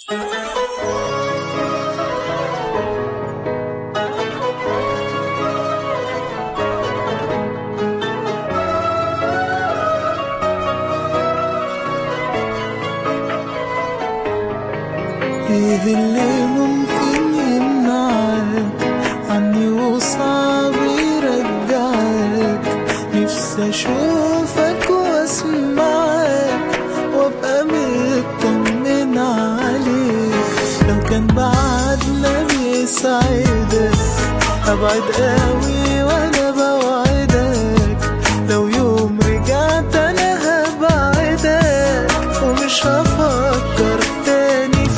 ايه اللي ممكن يمنعك عني وصعب يرجعك نفسي اشوفك واسمعك وابقى مطمن عليك لو كان بعدنا بيسعدك ابعد قوي وانا بوعدك لو يوم رجعت انا هبعدك ومش هفكر تاني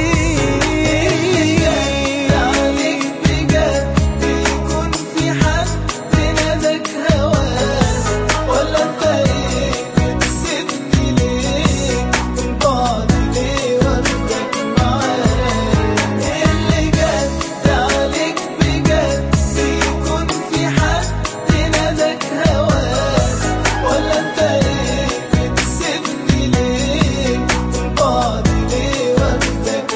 فيك عليك بجد يكون في حد نادك هواك ولا انت ايه بتسيبني ليه من بعد ليه واخدك معاك اللي جد عليك بجد يكون في حد نادك هواك ولا انت ايه بتسيبني ليه من بعد ليه واخدك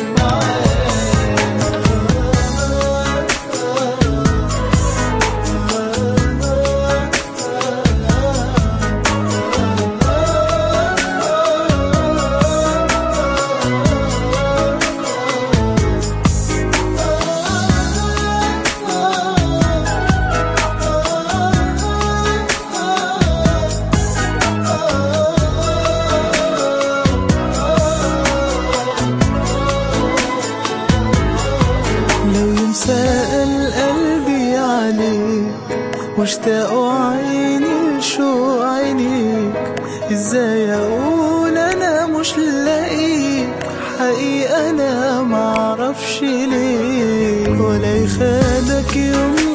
لو يوم سأل قلبي عليك واشتاقوا عيني لشوق عينيك ازاي اقول انا مش لاقيك حقيقة انا معرفش ليه ولا يخادك يوم